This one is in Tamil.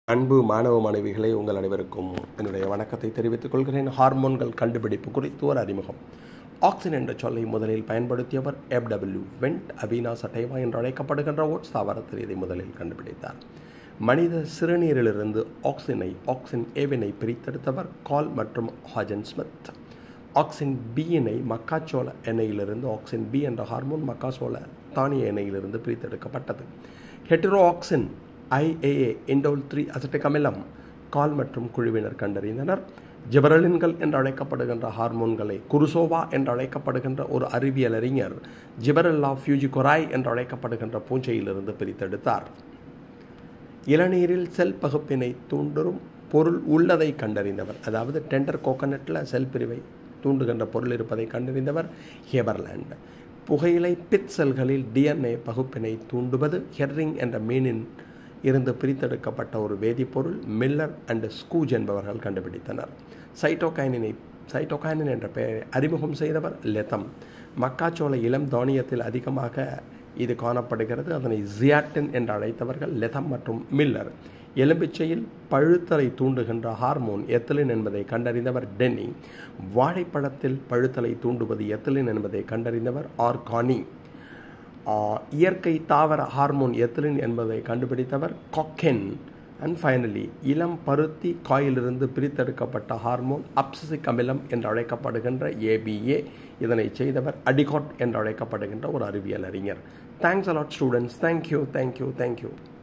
அன்பு மாணவ மாணவிகளே உங்கள் அனைவருக்கும் என்னுடைய வணக்கத்தை தெரிவித்துக் கொள்கிறேன் ஹார்மோன்கள் கண்டுபிடிப்பு குறித்து ஒரு அறிமுகம் ஆக்சின் என்ற சொல்லை முதலில் பயன்படுத்தியவர் எஃப்டபிள்யூ வெண்ட் அபீனா சட்டைவா என்று அழைக்கப்படுகின்ற ஓட்ஸ் தாவரத்தில் இதை முதலில் கண்டுபிடித்தார் மனித சிறுநீரிலிருந்து ஆக்சினை ஆக்சின் ஏவினை பிரித்தெடுத்தவர் கால் மற்றும் ஹாஜன் ஸ்மித் ஆக்சின் பியினை மக்காச்சோள எண்ணெயிலிருந்து ஆக்சின் பி என்ற ஹார்மோன் மக்காச்சோள தானிய எண்ணெயிலிருந்து பிரித்தெடுக்கப்பட்டது heteroauxin IAA indole three acetic அமிலம் கால் மற்றும் குழுவினர் கண்டறிந்தனர் ஜிபரலின்கள் என்று அழைக்கப்படுகின்ற ஹார்மோன்களை குருசோவா என்று அழைக்கப்படுகின்ற ஒரு அறிவியல் அறிஞர் ஜிபரல்லா ஃபியூஜிகொராய் என்று அழைக்கப்படுகின்ற பூஞ்சையிலிருந்து பிரித்தெடுத்தார் இளநீரில் செல் பகுப்பினை தூண்டும் பொருள் உள்ளதை கண்டறிந்தவர் அதாவது டெண்டர் கோகனட்டில் செல் பிரிவை தூண்டுகின்ற பொருள் இருப்பதை கண்டறிந்தவர் ஹேபர்லேண்ட் புகையிலை பித் செல்களில் டிஎன்ஏ பகுப்பினை தூண்டுவது ஹெர்ரிங் என்ற மீனின் இருந்து பிரித்தெடுக்கப்பட்ட ஒரு வேதிப்பொருள் மில்லர் அண்ட் ஸ்கூஜ் என்பவர்கள் கண்டுபிடித்தனர் சைட்டோகைனினை சைட்டோகைனின் என்ற பெயரை அறிமுகம் செய்தவர் லெத்தம் மக்காச்சோள இளம் தானியத்தில் அதிகமாக இது காணப்படுகிறது அதனை ஜியாட்டின் என்று அழைத்தவர்கள் லெதம் மற்றும் மில்லர் எலும்பிச்சையில் பழுத்தலை தூண்டுகின்ற ஹார்மோன் எத்திலின் என்பதை கண்டறிந்தவர் டென்னி வாழைப்பழத்தில் பழுத்தலை தூண்டுவது எத்திலின் என்பதை கண்டறிந்தவர் ஆர்கானி இயற்கை தாவர ஹார்மோன் எத்திலின் என்பதை கண்டுபிடித்தவர் கொக்கென் அண்ட் ஃபைனலி இளம் பருத்தி காயிலிருந்து பிரித்தெடுக்கப்பட்ட ஹார்மோன் அப்சிசிக் அமிலம் என்று அழைக்கப்படுகின்ற ஏபிஏ இதனை செய்தவர் அடிகாட் என்று அழைக்கப்படுகின்ற ஒரு அறிவியல் அறிஞர் thanks a lot students thank you thank you thank you